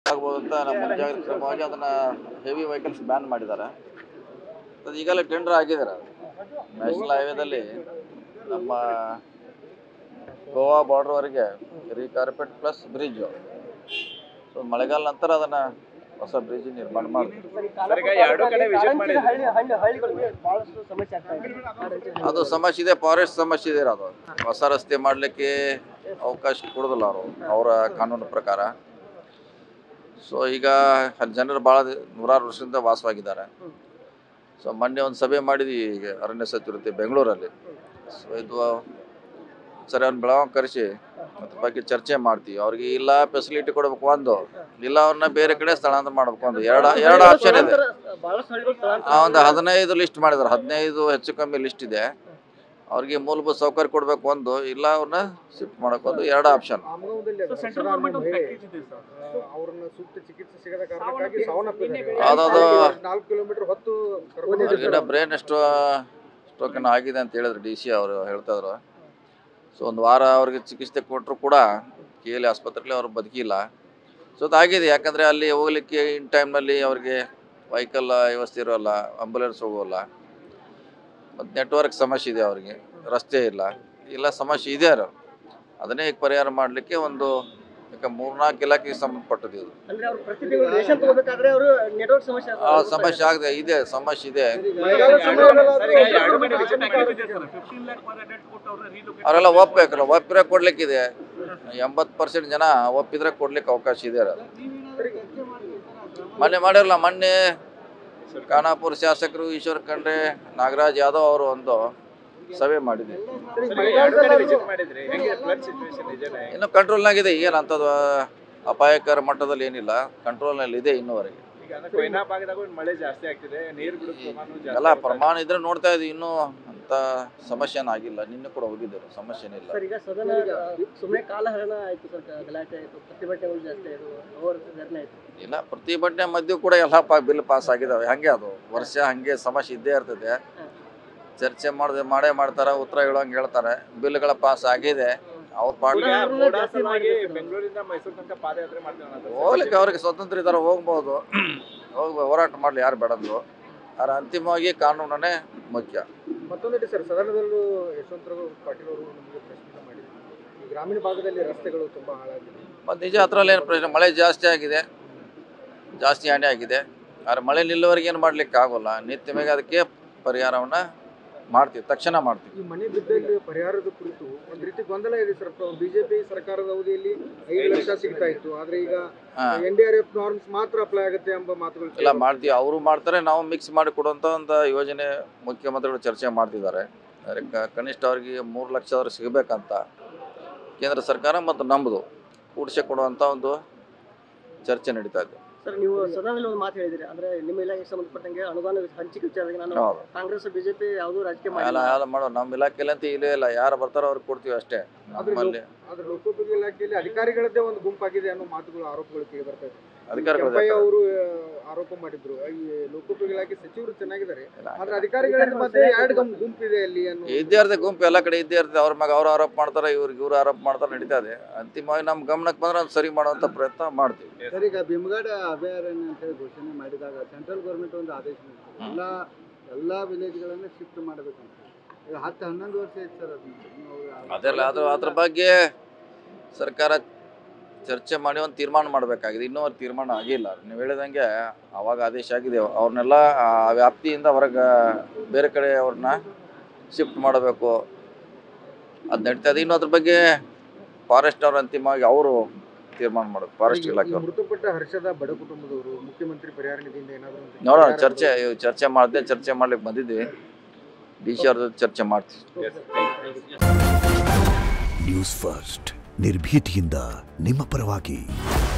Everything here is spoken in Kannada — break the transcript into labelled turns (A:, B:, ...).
A: ಆಗ್ಬೋದು ಅಂತ ನಮ್ಮ ಮುಂಜಾಗ್ರತಾ ಕ್ರಮವಾಗಿ ಅದನ್ನು ಹೆವಿ ವೆಹಿಕಲ್ಸ್ ಬ್ಯಾನ್ ಮಾಡಿದ್ದಾರೆ ಅದು ಈಗಲೇ ಟೆಂಡರ್ ಆಗಿದ್ದಾರೆ ನ್ಯಾಷನಲ್ ಹೈವೇದಲ್ಲಿ ನಮ್ಮ ಗೋವಾ ಬಾರ್ಡ್ರ್ವರೆಗೆ ರೀಕಾರ್ಪೆಟ್ ಪ್ಲಸ್ ಬ್ರಿಡ್ಜು ಸೊ ಮಳೆಗಾಲ ನಂತರ ಅದನ್ನು ಹೊಸ ಬ್ರಿಡ್ಜ್ ನಿರ್ಮಾಣ ಮಾಡ್ತೀವಿ
B: ಸರ್, ಈಗ ಎರಡು ಕಡೆ visit ಮಾಡಿದ್ರಿ.
C: ಹಳ್ಳಿ ಹಳ್ಳಿ ಹಳ್ಳಿಗಳಿಗೆ ಬಹಳಷ್ಟು ಸಮಸ್ಯೆ ಆಗ್ತಾ ಇದೆ ಕಾಡಂಚಿನ ಹಳ್ಳಿ.
A: ಅದು ಸಮಸ್ಯೆ ಇದೆ ಫಾರೆಸ್ಟ್ ಸಮಸ್ಯೆ ಇದೆ ಅದು ಹೊಸ ರಸ್ತೆ ಮಾಡಲಿಕ್ಕೆ ಅವಕಾಶ ಕೊಡೋದಿಲ್ಲ ಅವರು ಅವರ ಕಾನೂನು ಪ್ರಕಾರ ಸೊ ಈಗ ಅಲ್ಲಿ ಜನರು ಭಾಳ ನೂರಾರು ವರ್ಷದಿಂದ ವಾಸವಾಗಿದ್ದಾರೆ ಸೊ ಮೊನ್ನೆ ಒಂದು ಸಭೆ ಮಾಡಿದ್ವಿ ಈಗ ಅರಣ್ಯ ಸಚಿವರತೆ ಬೆಂಗಳೂರಲ್ಲಿ ಸೊ ಇದು ಸರಿ ಅವ್ನ ಬೆಳಗಾವಿ ಕರೆಸಿ ಅದ್ರ ಬಗ್ಗೆ ಚರ್ಚೆ ಮಾಡ್ತೀವಿ ಅವ್ರಿಗೆ ಇಲ್ಲ ಫೆಸಿಲಿಟಿ ಕೊಡಬೇಕು ಒಂದು ಇಲ್ಲ ಅವ್ರನ್ನ ಬೇರೆ ಕಡೆ ಸ್ಥಳಾಂತರ ಮಾಡ್ಬೇಕು ಒಂದು ಎರಡು ಎರಡು ಆಪ್ಷನ್ ಇದೆ
C: ಬಹಳಷ್ಟು ಹಳ್ಳಿಗಳು ಸ್ಥಳಾಂತರ
A: ಆ ಒಂದು ಹದಿನೈದು ಲಿಸ್ಟ್ ಮಾಡಿದ್ದಾರೆ ಹದಿನೈದು ಹೆಚ್ಚು ಕಮ್ಮಿ ಲಿಸ್ಟ್ ಇದೆ ಅವ್ರಿಗೆ ಮೂಲಭೂತ ಸೌಕರ್ಯ ಕೊಡ್ಬೇಕು ಒಂದು ಇಲ್ಲ ಅವ್ರನ್ನ ಶಿಫ್ಟ್ ಮಾಡಬೇಕು ಒಂದು ಎರಡು ಆಪ್ಷನ್
D: ಆಮಗಾಂವದಲ್ಲಿ
B: So,
D: ಅದು
B: central
D: ಹೊಸದಾಗಿ
B: government ಒಂದು
D: ಮಹಿಳೆ,
B: package ಇದೆ ಸರ್.
D: ಆ, ಅವ್ರನ್ನ ಸೂಕ್ತ ಚಿಕಿತ್ಸೆ ಸಿಗದ ಕಾರಣಕ್ಕಾಗಿ ಸಾವನ್ನಪ್ಪಿದ್ದಾರೆ
A: ಅದದು
D: ನಾಲ್ಕು ಕಿಲೋಮೀಟರ್ ಹೊತ್ತು ಕರ್ಕೊಂಡು
A: ಅವ್ರಿಗಿನ್ನ ಬ್ರೈನ್ ಎಷ್ಟು ಸ್ಟ್ರೋಕನ್ ಆಗಿದೆ ಅಂತ ಹೇಳಿದ್ರು ಡಿ ಸಿ ಅವರು ಹೇಳ್ತಾ ಇದ್ರು ಸೊ ಒಂದು ವಾರ ಅವ್ರಿಗೆ ಚಿಕಿತ್ಸೆ ಕೊಟ್ಟರು ಕೂಡ ಕೆ ಎಲ್ ಆಸ್ಪತ್ರೆಯಲ್ಲಿ ಅವ್ರು ಬದುಕಿಲ್ಲ ಸೊ ಅದಾಗಿದೆ ಯಾಕಂದರೆ ಅಲ್ಲಿ ಹೋಗ್ಲಿಕ್ಕೆ ಇನ್ ಟೈಮ್ನಲ್ಲಿ ಅವ್ರಿಗೆ ವೆಹಿಕಲ್ ವ್ಯವಸ್ಥೆ ಇರೋಲ್ಲ ಆಂಬುಲೆನ್ಸ್ ಹೋಗೋಲ್ಲ ಮತ್ತು ನೆಟ್ವರ್ಕ್ ಸಮಸ್ಯೆ ಇದೆ ಅವ್ರಿಗೆ ರಸ್ತೆ ಇಲ್ಲ ಇಲ್ಲ ಸಮಸ್ಯೆ ಇದೆ ಅದು ಅದನ್ನೇ ಈಗ ಪರಿಹಾರ ಮಾಡಲಿಕ್ಕೆ ಒಂದು ಯಾಕೆ ಮೂರ್ನಾಲ್ಕು ಇಲಾಖೆಗೆ ಸಂಬಂಧಪಟ್ಟದ್ದು ಇದು
C: ಅಂದ್ರೆ ಅವ್ರು ಪ್ರತಿ ತಿಂಗಳು ರೇಷನ್ ತಗೋಬೇಕಾದ್ರೆ ಅವರು ನೆಟ್ವರ್ಕ್ ಸಮಸ್ಯೆ
A: ಆ ಸಮಸ್ಯೆ ಆಗಿದೆ ಇದೆ ಸಮಸ್ಯೆ ಇದೆ
D: ಮಳೆಗಾಲ ಸಮಯದಲ್ಲಾದ್ರೂ
B: ಸರ್, ಈಗ ಎರಡು ಕಡೆ visit ಆಗಿದ್ದೆ ಸರ್. 15 lakh per adult ಕೊಟ್ಟು ಅವ್ರನ್ನ relocate
A: ಅವರೆಲ್ಲ ಒಪ್ಪಬೇಕಲ್ಲ ಒಪ್ಪಿದ್ರೆ ಕೊಡ್ಲಿಕ್ಕಿದೆ ಎಂಬತ್ತು ಪರ್ಸೆಂಟ್ ಜನ ಒಪ್ಪಿದ್ರೆ ಕೊಡ್ಲಿಕ್ಕೆ ಅವಕಾಶ ಇದೆ ಅದು. ಮೊನ್ನೆ ಮಾಡಿರಲ್ಲ ಮೊನ್ನೆ ಖಾನಾಪುರ ಶಾಸಕರು ಈಶ್ವರ್ ಖಂಡ್ರೆ ನಾಗರಾಜ್ ಯಾದವ್ ಅವರು ಒಂದು ಸಭೆ ಮಾಡಿದ್ವಿ
B: ಸರ್, ಈಗ ಎರಡು ಕಡೆ visit ಮಾಡಿದ್ರಿ. ಹೆಂಗೆ flood situation ನಿಜನೇ?
A: ಇನ್ನು ಕಂಟ್ರೋಲ್ನಾಗಿದೆ ಏನು ಅಂಥದ್ದು ಅಪಾಯಕರ ಮಟ್ಟದಲ್ಲಿ ಏನಿಲ್ಲ ಕಂಟ್ರೋಲ್ನಲ್ಲಿ ಇದೆ ಇನ್ನೂವರೆಗೆ
B: ಈಗ ಅಂದ್ರೆ ಕೊಯ್ನಾ ಭಾಗದಾಗ ಮಳೆ ಜಾಸ್ತಿ ಆಗ್ತಿದೆ ನೀರು ಬಿಡೋ ಪ್ರಮಾಣ ಜಾಸ್ತಿ
A: ಎಲ್ಲ
B: ಆಗ್ತಾ ಇದೆ.
A: ಪ್ರಮಾಣ ಇದ್ರೆ ನೋಡ್ತಾ ಇದ್ವಿ ಇನ್ನೂ ಅಂತ ಸಮಸ್ಯೆ ಆಗಿಲ್ಲ ನಿನ್ನೆ ಕೂಡ ಹೋಗಿದ್ದರು ಸಮಸ್ಯೆ ಏನಿಲ್ಲ
C: ಸರ್ ಈಗ ಸದನ ಸುಮ್ಮನೆ ಕಾಲಹರಣ ಆಯ್ತು ಸರ್ ಗಲಾಟೆ ಆಯ್ತು ಪ್ರತಿಭಟನೆಗಳು ಜಾಸ್ತಿ ಆಯ್ತು ಅವರ ಧರಣಿ ಆಯ್ತು
A: ಇಲ್ಲ ಪ್ರತಿಭಟನೆ ಮಧ್ಯೆ ಕೂಡ ಎಲ್ಲ ಪಾ ಬಿಲ್ ಪಾಸ್ ಆಗಿದಾವೆ ಹಂಗೆ ಅದು ವರ್ಷ ಹಂಗೆ ಸಮಸ್ಯೆ ಇದ್ದೇ ಇರ್ತದೆ ಚರ್ಚೆ ಮಾಡಿದೆ ಮಾಡೇ ಮಾಡ್ತಾರೆ ಉತ್ತರ ಹೇಳೋಂಗೆ ಹೇಳ್ತಾರೆ ಬಿಲ್ಗಳ ಪಾಸ್ ಆಗಿದೆ ಅವ್ರ ಪಾಡ್
B: ಈಗ ಮೋಡ ಸಲುವಾಗಿ ಬೆಂಗಳೂರಿಂದ ಮೈಸೂರು ತನಕ ಪಾದಯಾತ್ರೆ ಮಾಡ್ತೀವಿ ಅನ್ನೋದು.
A: ಹೋಗ್ಲಿಕ್ಕೆ ಅವ್ರಿಗೆ ಸ್ವತಂತ್ರ ಇದ್ದಾರೆ ಹೋಗ್ಬೋದು ಹೋಗಿ ಹೋರಾಟ ಮಾಡಲಿ ಯಾರು ಬೇಡಂದ್ರು ಆದ್ರೆ ಅಂತಿಮವಾಗಿ ಕಾನೂನನ್ನೇ ಮುಖ್ಯ
D: ಮತ್ತೊಂದಿಟ್ಟು ಸರ್ ಸದನದಲ್ಲೂ ಯಶವಂತರಾವ್ ಪಾಟೀಲ್ ಅವರು ನಮಗೆ ಪ್ರಶ್ನೆ ಮಾಡಿದ್ರು ಈ ಗ್ರಾಮೀಣ ಭಾಗದಲ್ಲಿ ರಸ್ತೆಗಳು ತುಂಬಾ ಹಾಳಾಗಿದೆ
A: ಮತ್ತು ನಿಜ ಹತ್ರಲ್ಲಿ ಏನು ಪ್ರಶ್ನೆ ಮಳೆ ಜಾಸ್ತಿ ಆಗಿದೆ ಜಾಸ್ತಿ ಹಾನಿ ಆಗಿದೆ ಆದ್ರೆ ಮಳೆ ನಿಲ್ಲುವವರೆಗೆ ಏನು ಮಾಡ್ಲಿಕ್ಕೆ ಆಗೋಲ್ಲ ನಿತ್ಯವಾಗಿ ಅದಕ್ಕೆ ಪರಿಹಾರವನ್ನು ಮಾಡ್ತೀವಿ ತಕ್ಷಣ ಮಾಡ್ತೀವಿ
D: ಈ ಮನೆ ಬಿದ್ದಲ್ಲಿ ಪರಿಹಾರದ ಕುರಿತು ಒಂದ್ ರೀತಿ ಗೊಂದಲ ಇದೆ ಸರ್ ಬಿಜೆಪಿ ಸರ್ಕಾರದ ಅವಧಿಯಲ್ಲಿ ಐದು ಲಕ್ಷ ಸಿಗ್ತಾ ಇತ್ತು ಆದ್ರೆ ಈಗ
A: ಹಾಂ
D: N D R F norms ಮಾತ್ರ ಅಪ್ಲೈ ಆಗುತ್ತೆ ಎಂಬ ಮಾತುಗಳು
A: ಎಲ್ಲ ಮಾಡ್ತೀವಿ ಅವರು ಮಾಡ್ತಾರೆ ನಾವು ಮಿಕ್ಸ್ ಮಾಡಿ ಕೊಡುವಂಥ ಒಂದು ಯೋಜನೆ ಮುಖ್ಯಮಂತ್ರಿಗಳು ಚರ್ಚೆ ಮಾಡ್ತಿದ್ದಾರೆ ಆದರೆ ಕ- ಕನಿಷ್ಠ ಅವರಿಗೆ ಮೂರು ಲಕ್ಷ ಅವ್ರಿಗೆ ಸಿಗಬೇಕಂತ ಕೇಂದ್ರ ಸರ್ಕಾರ ಮತ್ತು ನಮ್ಮದು ಕೂಡಿಸಿ ಕೊಡುವಂಥ ಒಂದು ಚರ್ಚೆ ನಡೀತಾ ಇದೆ
C: ಸರ್ ನೀವು ಸದನದಲ್ಲಿ ಒಂದು ಮಾತು ಹೇಳಿದ್ರಿ ಅಂದ್ರೆ ನಿಮ್ಮ ಇಲಾಖೆಗೆ ಸಂಬಂಧಪಟ್ಟಂಗೆ ಅನುದಾನ ಹಂಚಿಕೆ ವಿಚಾರದಲ್ಲಿ ನಾನು
A: ಹೌದು
C: ಕಾಂಗ್ರೆಸ್ ಬಿಜೆಪಿ ಯಾವುದೂ ರಾಜಕೀಯ
A: ಎಲ್ಲ
C: ಮಾಡಿಲ್ಲ
A: ಎಲ್ಲ ಮಾಡೋ ನಮ್ಮ ಇಲಾಖೆಯಲ್ಲಿ ಅಂತ ಇಲ್ಲೇ ಇಲ್ಲ ಯಾರು ಬರ್ತಾರೋ ಅವ್ರಿಗೆ ಕೊಡ್ತೀವಿ ಅಷ್ಟೇ ನಮ್ಮಲ್ಲಿ
D: ಆದ್ರೆ ಲೋಕೋಪಯೋಗಿ ಇಲಾಖೆಯಲ್ಲಿ ಅಧಿಕಾರಿಗಳದ್ದೇ ಒಂದು ಗುಂಪಾಗಿದೆ ಅನ್ನೋ ಮಾತುಗಳು ಆರೋಪಗಳು ಕೇಳಿ ಬರ್ತಾ ಇದೆ
A: ಅಧಿಕಾರಿಗಳು
D: ಕೆಂಪಯ್ಯ ಅವರು ಆರೋಪ ಮಾಡಿದ್ರು ಈ ಲೋಕೋಪಯೋಗಿ ಇಲಾಖೆ ಸಚಿವರು ಚೆನ್ನಾಗಿದ್ದಾರೆ ಆದ್ರೆ ಅಧಿಕಾರಿಗಳ ಮಧ್ಯೆ ಎರಡು ಗಮ್ ಗುಂಪಿದೆ ಅಲ್ಲಿ ಅನ್ನೋ
A: ಇದ್ದೇ ಇರ್ತದೆ ಗುಂಪು ಎಲ್ಲ ಕಡೆ ಇದ್ದೇ ಇರ್ತದೆ ಅವ್ರ ಮ್ಯಾಗ ಅವ್ರು ಆರೋಪ ಮಾಡ್ತಾರೆ ಇವ್ರಿಗೆ ಇವ್ರು ಆರೋಪ ಮಾಡ್ತಾರೆ ನಡೀತಾ ಇದೆ ಅಂತಿಮವಾಗಿ ನಮ್ಮ ಗಮನಕ್ಕೆ ಬಂದ್ರೆ ಅದು ಸರಿ ಮಾಡುವಂಥ ಪ್ರಯತ್ನ ಮಾಡ್ತೀವಿ
E: ಸರ್ ಈಗ ಭೀಮಗಡ ಅಭಯಾರಣ್ಯ ಅಂತ ಹೇಳಿ ಘೋಷಣೆ ಮಾಡಿದಾಗ ಸೆಂಟ್ರಲ್ ಗೌರ್ಮೆಂಟ್ ಒಂದು ಆದೇಶ ಮಾಡಿತ್ತು ಎಲ್ಲ ಎಲ್ಲ ವಿಲೇಜ್ಗಳನ್ನು ಶಿಫ್ಟ್ ಮಾಡಬೇಕಂತ ಈಗ ಹತ್ತು ಹನ್ನೊಂದು ವರ್ಷ ಆಯ್ತು ಸರ್ ಅದು
A: ಅದೆಲ್ಲ ಅದು ಅದ್ರ ಬಗ್ಗೆ ಸರ್ಕಾರ ಚರ್ಚೆ ಮಾಡಿ ಒಂದು ತೀರ್ಮಾನ ಮಾಡಬೇಕಾಗಿದೆ ಇನ್ನೂ ಒಂದು ತೀರ್ಮಾನ ಆಗಿಲ್ಲ ನೀವು ಹೇಳಿದಂಗೆ ಅವಾಗ ಆದೇಶ ಆಗಿದೆ ಅವ್ರನ್ನೆಲ್ಲ ಆ ವ್ಯಾಪ್ತಿಯಿಂದ ಹೊರಗೆ ಬೇರೆ ಕಡೆ ಅವ್ರನ್ನ ಶಿಫ್ಟ್ ಮಾಡಬೇಕು ಅದು ನಡೀತಾ ಇದೆ ಇನ್ನು ಅದ್ರ ಬಗ್ಗೆ ಫಾರೆಸ್ಟ್ ಅವ್ರು ಅಂತಿಮವಾಗಿ ಅವರು ತೀರ್ಮಾನ ಮಾಡಬೇಕು ಫಾರೆಸ್ಟ್
D: ಈ
A: ಇಲಾಖೆ ಅವರು
D: ಮೃತಪಟ್ಟ ಹರ್ಷದ ಬಡ ಕುಟುಂಬದವರು ಮುಖ್ಯಮಂತ್ರಿ ಪರಿಹಾರ ನಿಧಿಯಿಂದ ಏನಾದರೂ ಒಂದು
A: ನೋಡೋಣ
D: ಪರಿಹಾರ
A: ಚರ್ಚೆ ಇವ್ ಚರ್ಚೆ ಮಾಡಿದೆ ಚರ್ಚೆ ಮಾಡ್ಲಿಕ್ಕೆ ಬಂದಿದ್ವಿ ಡಿ ಸಿ ಅವ್ರ ಜೊತೆ ಚರ್ಚೆ ಮಾಡ್ತೀವಿ
B: Yes, thank you.
F: News first ನಿರ್ಭೀತಿಯಿಂದ ನಿಮ್ಮ ಪರವಾಗಿ